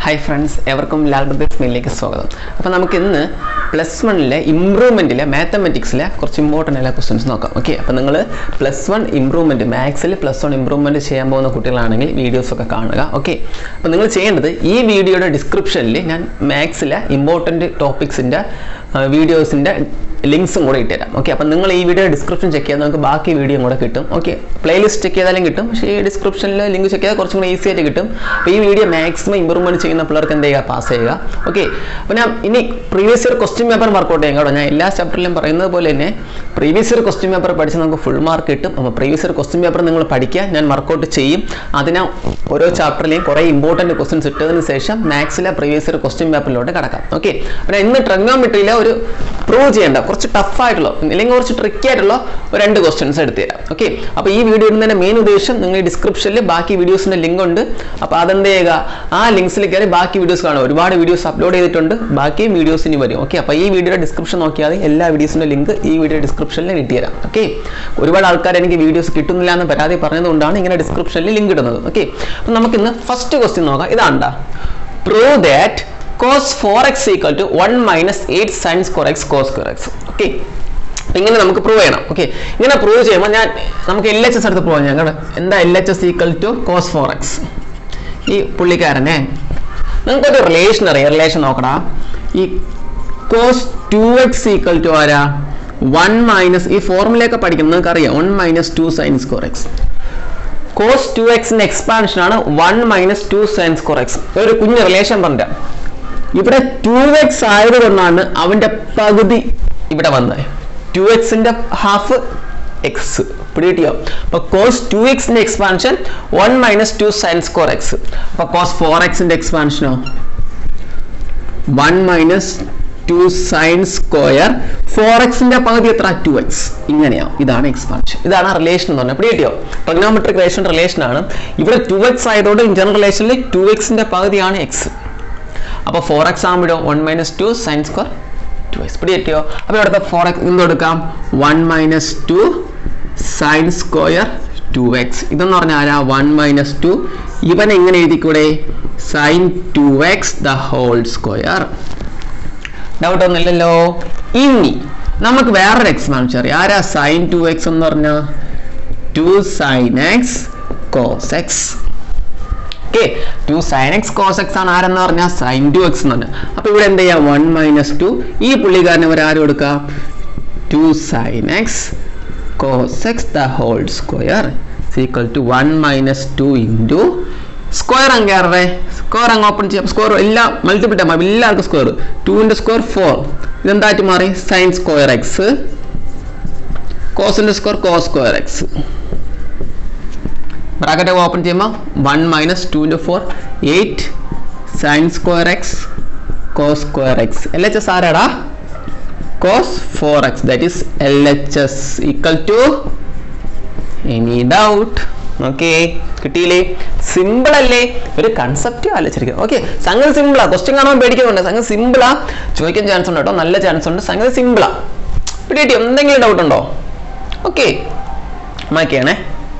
hi friends എവർക്കും Lal brothers മെയിലേക്ക് സ്വാഗതം അപ്പോൾ നമുക്ക് ഇന്ന് പ്ലസ് വണ്ണിലെ ഇമ്പ്രൂവ്മെൻറ്റിലെ മാത്തമെറ്റിക്സിലെ കുറച്ച് ഇമ്പോർട്ടൻ്റ് ആയ ക്വസ്റ്റ്യൻസ് നോക്കാം ഓക്കെ അപ്പോൾ നിങ്ങൾ പ്ലസ് വൺ ഇമ്പ്രൂവ്മെൻറ്റ് മാത്സിൽ പ്ലസ് വൺ ഇമ്പ്രൂവ്മെൻറ്റ് ചെയ്യാൻ പോകുന്ന കുട്ടികളാണെങ്കിൽ വീഡിയോസ് ഒക്കെ കാണുക ഓക്കെ അപ്പോൾ നിങ്ങൾ ചെയ്യേണ്ടത് ഈ വീഡിയോയുടെ ഡിസ്ക്രിപ്ഷനിൽ ഞാൻ മാത്സിലെ ഇമ്പോർട്ടൻറ്റ് ടോപ്പിക്സിൻ്റെ വീഡിയോസിൻ്റെ ലിങ്ക്സും കൂടെ ഇട്ടുതരാം ഓക്കെ അപ്പം നിങ്ങൾ ഈ വീഡിയോ ഡിസ്ക്രിപ്ഷൻ ചെക്ക് ചെയ്താൽ നിങ്ങൾക്ക് ബാക്കി വീഡിയോ കൂടെ കിട്ടും ഓക്കെ പ്ലേലിസ്റ്റ് ചെക്ക് ചെയ്താലും കിട്ടും പക്ഷേ ഈ ഡിസ്ക്രിപ്ഷനിൽ ലിങ്ക് ചെക്ക് ചെയ്താൽ കുറച്ചും കൂടി ഈസി ആയിട്ട് കിട്ടും അപ്പോൾ ഈ വീഡിയോ മാക്സിമം ഇമ്പ്രൂവ്മെൻറ്റ് ചെയ്യുന്ന പിള്ളേർക്ക് എന്ത് ചെയ്യുക പാസ് ചെയ്യുക ഓക്കെ അപ്പോൾ ഞാൻ ഇനി previous year question paper work out ചെയ്യാം കേട്ടോ ഞാൻ എല്ലാ ചാപ്റ്ററിലും പറയുന്നത് പോലെ തന്നെ പ്രീവിയസ് ഇയർ ക്വസ്റ്റ്യൻ പേപ്പർ പഠിച്ച് നമുക്ക് ഫുൾ മാർക്ക് കിട്ടും അപ്പോൾ പ്രീവിയസ് ഇയർ ക്വസ്റ്റ്യൻ പേപ്പർ നിങ്ങൾ പഠിക്കുക ഞാൻ വർക്കൗട്ട് ചെയ്യും അതിന് ഓരോ ചാപ്റ്ററിലെയും കുറേ ഇമ്പോർട്ടൻറ്റ് ക്വസ്റ്റ്യൻസ് ഇട്ടതിന് ശേഷം മാത്സിലെ പ്രീവിയസ് ഇയർ ക്വസ്റ്റ്യൻ പേപ്പറിലോട്ട് കടക്കാം ഓക്കെ അപ്പോൾ ഇന്ന് ട്രഗോമെട്രിയിലെ ഒരു പ്രൂവ് ചെയ്യേണ്ട കുറച്ച് ടഫ് ആയിട്ടുള്ള അല്ലെങ്കിൽ കുറച്ച് ട്രിക്കി ആയിട്ടുള്ള ഒരു രണ്ട് ക്വസ്റ്റ്യൻസ് എടുത്തു തരാം ഓക്കെ അപ്പോൾ ഈ വീഡിയോ ഇടുന്നതിന്റെ മെയിൻ ഉദ്ദേശം നിങ്ങൾ ഈ ഡിസ്ക്രിപ്ഷനിൽ ബാക്കി വീഡിയോസിന്റെ ലിങ്ക് ഉണ്ട് അപ്പോൾ അതെന്ത് ചെയ്യുക ആ ലിങ്ക്സിൽ കയറി ബാക്കി വീഡിയോസ് കാണും ഒരുപാട് വീഡിയോസ് അപ്ലോഡ് ചെയ്തിട്ടുണ്ട് ബാക്കി വീഡിയോസ് ഇനി വരും ഓക്കെ അപ്പോൾ ഈ വീഡിയോയുടെ ഡിസ്ക്രിപ്ഷൻ നോക്കിയാൽ എല്ലാ വീഡിയോസിന്റെ ലിങ്ക് ഈ വീഡിയോ ഡിസ്ക്രിപ്ഷനിൽ കിട്ടിത്തരാം ഓക്കെ ഒരുപാട് ആൾക്കാർ എനിക്ക് വീഡിയോസ് കിട്ടുന്നില്ല എന്ന് പരാതി പറഞ്ഞതുകൊണ്ടാണ് ഇങ്ങനെ ഡിസ്ക്രിപ്ഷനിൽ ലിങ്ക് ഇടുന്നത് ഓക്കെ അപ്പോൾ നമുക്കിന്ന് ഫസ്റ്റ് ക്വസ്റ്റ്യൻ നോക്കാം ഇതാണ്ടാ prove that cos 4x equal to 1 minus 8 sin square x cos square x okay ഇങ്ങനെ നമുക്ക് പ്രൂവ് ചെയ്യണം ഓക്കെ ഇങ്ങനെ പ്രൂവ് ചെയ്യുമ്പോൾ ഞാൻ നമുക്ക് എൽ എച്ച് എസ് എടുത്ത് പ്രൂവ് ചെയ്യാം കേട്ടോ എന്താ L H S equal to cos four x ഈ പുള്ളിക്കാരനെ നിങ്ങൾക്കൊരു റിലേഷൻ അറിയാം റിലേഷൻ നോക്കടാ ഈ cos two x equal to ആരാ വൺ മൈനസ് ഈ ഫോർമുലയൊക്കെ പഠിക്കുന്നത് നിങ്ങൾക്ക് അറിയാം one minus two sine square x cos two എക്സിന്റെ എക്സ്പാൻഷൻ ആണ് one minus two sine square x ഒരു കുഞ്ഞ് റിലേഷൻ പറഞ്ഞ ഇവിടെ ടു എക്സ് ആയതുകൊണ്ടാണ് അവന്റെ പകുതി ഇവിടെ വന്നത് ടു എക്സിന്റെ ഹാഫ് എക്സ് പിടികിട്ടിയോ അപ്പൊ കോസ് ടു എക്സിന്റെ expansion one minus two sine square x അപ്പൊ കോസ് ഫോർ എക്സിന്റെ എക്സ്പാൻഷനോ one minus two sine square four എക്സിന്റെ പകുതി എത്ര ടു എക്സ് ഇങ്ങനെയാവും ഇതാണ് എക്സ്പാൻഷൻ ഇതാണ് റിലേഷൻ എന്ന് പറഞ്ഞാൽ പിടികിട്ടിയോ ട്രിഗ്നോമെട്രിക് റിലേഷൻ റിലേഷൻ ആണ് ഇവിടെ ടു എക്സ് ആയതുകൊണ്ട് ഇൻജനറൽ റിലേഷനിൽ ടു എക്സിന്റെ പകുതിയാണ് എക്സ് അപ്പോൾ ഫോർ എക്സ് ആകുമ്പോഴോ one minus two sine square two x പിടി കിട്ടിയോ അപ്പോൾ ഇവിടുത്തെ ഫോർ എക്സ് എന്ത് കൊടുക്കാം one minus two sine square two x ഇതെന്ന് പറഞ്ഞാൽ ആരാ വൺ മൈനസ് ടു ഇവൻ എങ്ങനെ എഴുതിക്കൂടെ sine two x the whole square doubt ഒന്നുമില്ലല്ലോ ഇനി നമുക്ക് വേറൊരു എക്സ്പാൻഷൻ അറിയാം ആരാ സൈൻ ടു എക്സ് എന്ന് പറഞ്ഞാൽ two sine x cos x okay two sine x cos x ആണ് ആരെന്ന് പറഞ്ഞാൽ സൈൻ ടു എക്സ് എന്ന് പറഞ്ഞാൽ അപ്പൊ ഇവിടെ എന്ത് ചെയ്യാം വൺ മൈനസ് ടു ഈ പുള്ളിക്കാരന് ഇവർ ആര് കൊടുക്കാം two sine x cos x the whole square equal to one minus two into square അങ്ങേറെ സ്ക്വയർ അങ്ങ് ഓപ്പൺ ചെയ്യാം സ്ക്വയർ എല്ലാം മൾട്ടിപ്പിൾ ടൈം എല്ലാവർക്കും സ്ക്വയർ ടുവിൻ്റെ സ്ക്വയർ ഫോർ ഇതെന്തായിട്ട് മാറി സൈൻ സ്ക്വയർ എക്സ് കോസിൻ്റെ square cos square x bracket open ചെയ്യുമ്പോൾ one minus two into four eight sine square x cos square x L H S ആരാടാ cos four x that is L H S equal to any doubt okay കിട്ടിയില്ലേ simple അല്ലേ ഒരു concept ആലോചിച്ചിരിക്കുക okay സംഗതി സിമ്പിളാ question കാണാൻ പേടിക്കുന്നുണ്ട് സംഗതി സിമ്പിളാ ചോദിക്കാൻ chance ഉണ്ട് കേട്ടോ നല്ല ചാൻസ് ഉണ്ട് സംഗതി സിമ്പിളാ പിടികിട്ടി എന്തെങ്കിലും ഡൗട്ട് ഉണ്ടോ ഓക്കെ മാക്കിയാണേ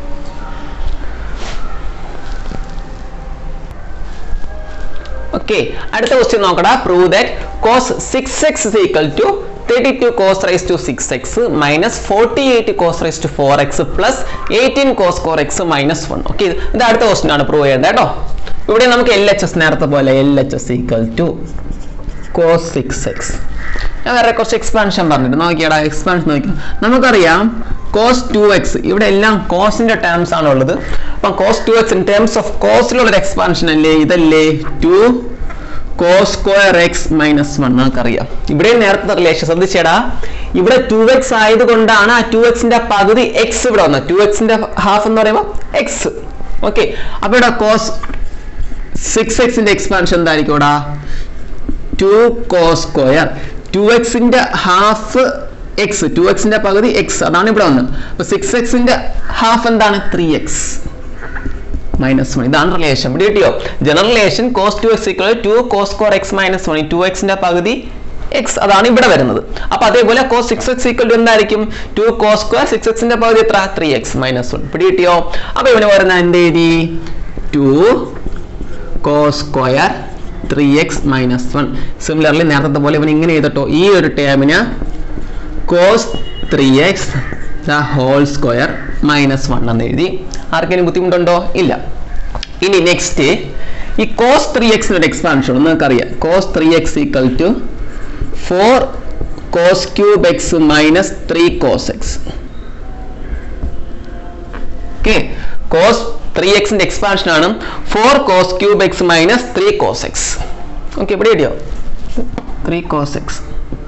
ഓക്കെ അടുത്ത ക്വസ്റ്റ്യൻ നോക്കടാ prove that cos six x is equal to thirty two cos raise to six x minus forty eight cos raise to four x plus eighteen cos four x minus one okay ഇത് അടുത്ത question ആണ് prove ചെയ്യേണ്ടത് കേട്ടോ ഇവിടെ നമുക്ക് L H S നേരത്തെ പോലെ L H S equal to cos six x ഞാൻ വേറെ കുറച്ച് എക്സ്പാൻഷൻ പറഞ്ഞിട്ട് നോക്കിയാടാ എക്സ്പാൻഷൻ നോക്കി നമുക്കറിയാം കോസ് ടു എക്സ് ഇവിടെ എല്ലാം കോസിന്റെ ടേംസ് ആണ് ഉള്ളത് അപ്പം cos two x in terms of കോസിലുള്ള ഒരു എക്സ്പാൻഷൻ അല്ലേ ഇതല്ലേ two cos square x minus one നമുക്കറിയാം ഇവിടെ നേരത്തെ റിലേഷൻ ശ്രദ്ധിച്ചേടാ ഇവിടെ ടു എക്സ് ആയതുകൊണ്ടാണ് ആ ടു എക്സിന്റെ പകുതി എക്സ് ഇവിടെ വന്നത് ടു എക്സിന്റെ ഹാഫ് എന്ന് പറയുമ്പോൾ എക്സ് ഓക്കെ അപ്പൊ ഇവിടെ കോസ് സിക്സ് എക്സിന്റെ എക്സ്പാൻഷൻ എന്തായിരിക്കും ഇവിടെ ടു കോസ് സ്ക്വയർ ടു എക്സിന്റെ ഹാഫ് എക്സ് ടു എക്സിന്റെ പകുതി എക്സ് അതാണ് ഇവിടെ വന്നത് അപ്പൊ സിക്സ് എക്സിന്റെ ഹാഫ് എന്താണ് ത്രീ എക്സ് മൈനസ് വൺ ഇതാണ് റിലേഷൻ ഇവിടെ കിട്ടിയോ general relation cos two x equal to cos square x minus one two എക്സിന്റെ പകുതി എക്സ് അതാണ് ഇവിടെ വരുന്നത് അപ്പൊ അതേപോലെ cos six x equal to എന്തായിരിക്കും ടു കോസ് സ്ക്വയർ സിക്സ് എക്സിന്റെ പകുതി എത്ര ത്രീ എക്സ് മൈനസ് വൺ പിടി കിട്ടിയോ അപ്പൊ ഇവന് പറയുന്ന എന്ത് എഴുതി two cos square three x minus one similarly നേരത്തെ പോലെ ഇവൻ ഇങ്ങനെ ചെയ്തിട്ടോ ഈ ഒരു ടേമിന് cos three x the whole square minus one എന്ന് എഴുതി ആർക്കെങ്കിലും ബുദ്ധിമുട്ടുണ്ടോ ഇല്ല ഇനി നെക്സ്റ്റ് ഈ കോസ് ത്രീ എക്സിന് ഒരു എക്സ്പാൻഷൻ നിങ്ങൾക്ക് അറിയാം cos three x equal to four cos cube x minus three cos x okay cos three എക്സിന്റെ എക്സ്പാൻഷൻ ആണ് four cos cube x minus three cos x okay ഇവിടെ ഇടിയോ ത്രീ കോസ് എക്സ്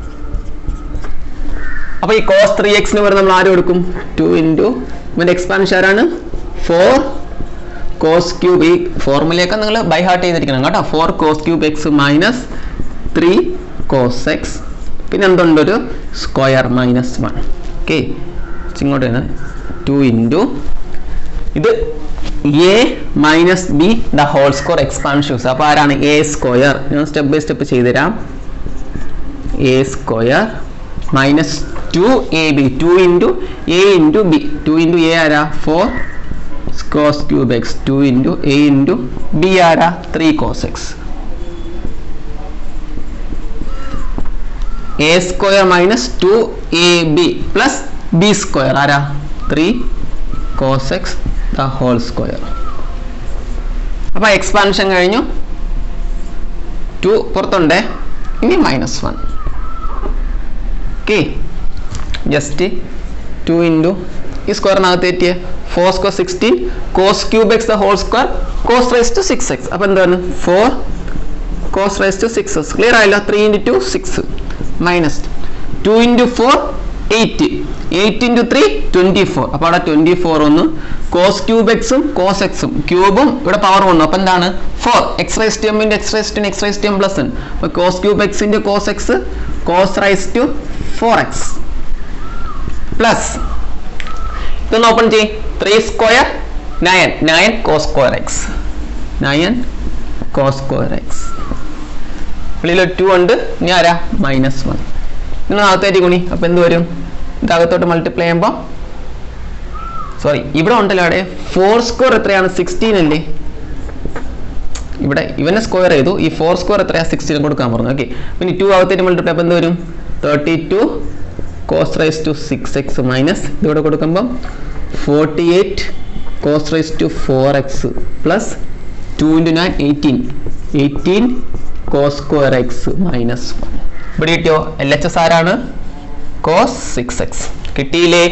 അപ്പൊ ഈ കോസ് ത്രീ എക്സിന് വരെ നമ്മൾ ആര് കൊടുക്കും ടു ഇൻറ്റു ഇവന്റെ എക്സ്പാൻഷൻ ആരാണ് ഫോർ കോസ് ക്യൂബ് ഈ ഫോർമുലയൊക്കെ നിങ്ങൾ ബൈ ഹാർട്ട് ചെയ്തിരിക്കണം കേട്ടോ four cos cube x minus three cos x പിന്നെ എന്തുണ്ട് ഒരു സ്ക്വയർ മൈനസ് വൺ ഓക്കെ ഇങ്ങോട്ട് വരുന്നത് ടു ഇൻറ്റു ഇത് A minus B the whole square expansions അപ്പോൾ ആരാണ് എ സ്ക്വയർ ഞാൻ സ്റ്റെപ്പ് ബൈ സ്റ്റെപ്പ് ചെയ്തുതരാം A square minus two A B two into A into B two into A ആരാ four cos cube x two into A into B ആരാ three cos x A square minus two A B plus B square ആരാ three cos x the whole square അപ്പൊ expansion കഴിഞ്ഞു two പുറത്തുണ്ടേ ഇനി minus one okay just two into ഈ സ്ക്വയറിനകത്ത് തെറ്റിയ four square sixteen cos cube x the whole square cos raise to six x അപ്പൊ എന്താണ് four cos raise to six x clear ആയല്ലോ three into two six minus two into four eight eight into three twenty four അപ്പോൾ അവിടെ twenty four ഒന്ന് cos cube എക്സും cos എക്സും ക്യൂബും ഇവിടെ പവർ വന്നു അപ്പോൾ എന്താണ് ഫോർ എക്സ് റൈസ് ടു എമ്മിൻ്റെ x raise to x raise to M plus N അപ്പോൾ കോസ് ക്യൂബ് എക്സിൻ്റെ cos x cos raise to four x plus ഇതൊന്ന് ഓപ്പൺ ചെയ്യ് three square nine nine cos square x nine cos square x വെളിയിൽ to ഉണ്ട് ഇനി ആരാ minus one നിങ്ങൾ അകത്തേക്ക് ഗുണി അപ്പോൾ എന്ത് വരും ഇത് അകത്തോട്ട് മൾട്ടിപ്ലൈ ചെയ്യുമ്പോൾ സോറി ഇവിടെ ഉണ്ടല്ലോ അവിടെ ഫോർ സ്ക്വയർ എത്രയാണ് സിക്സ്റ്റീൻ അല്ലേ ഇവിടെ ഇവനെ സ്ക്വയർ ചെയ്തു ഈ ഫോർ സ്ക്വയർ എത്രയാണ് സിക്സ്റ്റീൻ കൊടുക്കാൻ പറഞ്ഞു ഓക്കെ പിന്നെ ടു അകത്തേക്ക് മൾട്ടിപ്ലൈ അപ്പോൾ എന്ത് വരും thirty two cos raise to six x minus ഇതിവിടെ കൊടുക്കുമ്പം forty eight cos raise to four x plus two into nine eighteen eighteen cos square x minus one ഇവിടെ കിട്ടിയോ എൽ എച്ച് എസ് ആരാണ് cos six x കിട്ടിയില്ലേ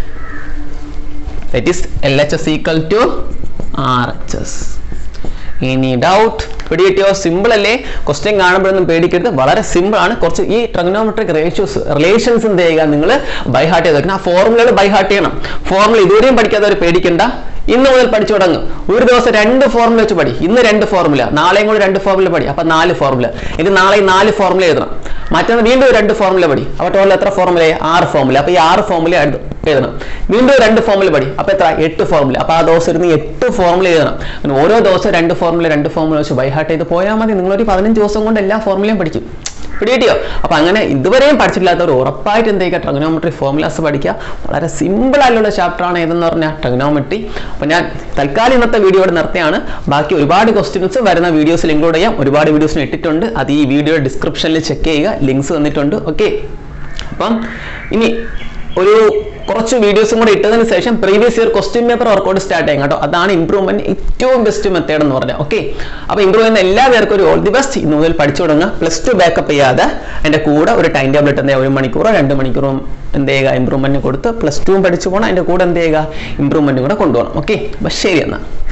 that is L H S equal to R H S any doubt പിടികിട്ടിയോ simple അല്ലേ question കാണുമ്പോഴൊന്നും പേടിക്കരുത് വളരെ simple ആണ് കുറച്ച് ഈ ട്രഗ്നോമെട്രിക് റേഷ്യോസ് റിലേഷൻസ് എന്ത് ചെയ്യുക നിങ്ങൾ ബൈ ഹാർട്ട് ചെയ്ത് വെക്കണം ആ ഫോർമുലകൾ ബൈ ഹാർട്ട് ചെയ്യണം ഫോർമുല ഇതുവരെയും പഠിക്കാത്തവർ പേടിക്കണ്ട ഇന്ന് മുതൽ പഠിച്ചു തുടങ്ങും ഒരു ദിവസം രണ്ട് ഫോർമുല വെച്ച് പഠി ഇന്ന് രണ്ട് ഫോർമുല നാളെയും കൂടി രണ്ട് ഫോർമുല പഠി അപ്പൊ നാല് ഫോർമുല ഇനി നാളെ ഈ നാല് ഫോർമുല എഴുതണം മറ്റൊന്ന് വീണ്ടും ഒരു രണ്ട് ഫോർമുല പഠി അപ്പൊ ടോട്ടൽ എത്ര ഫോർമുല ആറ് ഫോർമുല അപ്പൊ ഈ ആറ് ഫോർമുല എഴുതണം വീണ്ടും രണ്ട് ഫോർമുല പഠി അപ്പൊ എത്ര എട്ട് ഫോർമുല അപ്പൊ ആ ദിവസം ഇരുന്ന് എട്ട് ഫോർമുല എഴുതണം അങ്ങനെ ഓരോ ദിവസം രണ്ട് ഫോർമുല രണ്ട് ഫോർമുല വെച്ച് ബൈ ഹാർട്ട് ചെയ്ത് പോയാൽ മതി നിങ്ങളൊരു പതിനഞ്ച് ദിവസം കൊണ്ട് എല്ലാ ഫോർമുലയും പഠിക്കും പിടികിട്ടിയോ അപ്പൊ അങ്ങനെ ഇതുവരെയും പഠിച്ചിട്ടില്ലാത്തവർ ഉറപ്പായിട്ട് എന്ത് ചെയ്യുക ട്രഗ്നോമെട്രി ഫോർമുലാസ് പഠിക്കുക വളരെ സിമ്പിൾ ആയിട്ടുള്ള ചാപ്റ്റർ ആണ് ഏതെന്ന് പറഞ്ഞാൽ ട്രഗ്നോമെട്രി അപ്പൊ ഞാൻ തൽക്കാലം ഇന്നത്തെ വീഡിയോ ഇവിടെ നിർത്തിയാണ് ബാക്കി ഒരുപാട് ക്വസ്റ്റ്യൻസ് വരുന്ന വീഡിയോസിൽ ഇൻക്ലൂഡ് ചെയ്യാം ഒരുപാട് വീഡിയോസിന് ഇട്ടിട്ടുണ്ട് അത് ഈ വീഡിയോ ഡിസ്ക്രിപ്ഷനിൽ ചെക്ക് ചെയ്യുക ലിങ്ക്സ് തന്നിട്ടുണ്ട് ഓക്കെ അപ്പം ഇനി ഒരു കുറച്ച് വീഡിയോസും കൂടെ ഇട്ടതിന് ശേഷം previous year question paper work out start ചെയ്യും കേട്ടോ അതാണ് ഇംപ്രൂവ്മെന്റ് ഏറ്റവും ബെസ്റ്റ് മെത്തേഡ് എന്ന് പറഞ്ഞാൽ ഓക്കെ അപ്പൊ ഇംപ്രൂവ് ചെയ്യുന്ന എല്ലാ പേർക്കും ഒരു ഓൾ ദി ബെസ്റ്റ് ഇന്ന് മുതൽ പഠിച്ചു തുടങ്ങുക പ്ലസ് ടു ബാക്കപ്പ് ചെയ്യാതെ എൻ്റെ കൂടെ ഒരു ടൈം ടേബിൾ ഇട്ട് ഒരു മണിക്കൂറോ രണ്ട് മണിക്കൂറോ എന്ത് ചെയ്യുക ഇംപ്രൂവ്മെന്റ് കൊടുത്ത് പ്ലസ് ടുവും പഠിച്ചു പോകണം അതിൻ്റെ കൂടെ എന്ത് ചെയ്യുക ഇംപ്രൂവ്മെന്റ് കൂടെ കൊണ്ടുപോകണം ഓക്കെ അപ്പൊ ശരി എന്നാൽ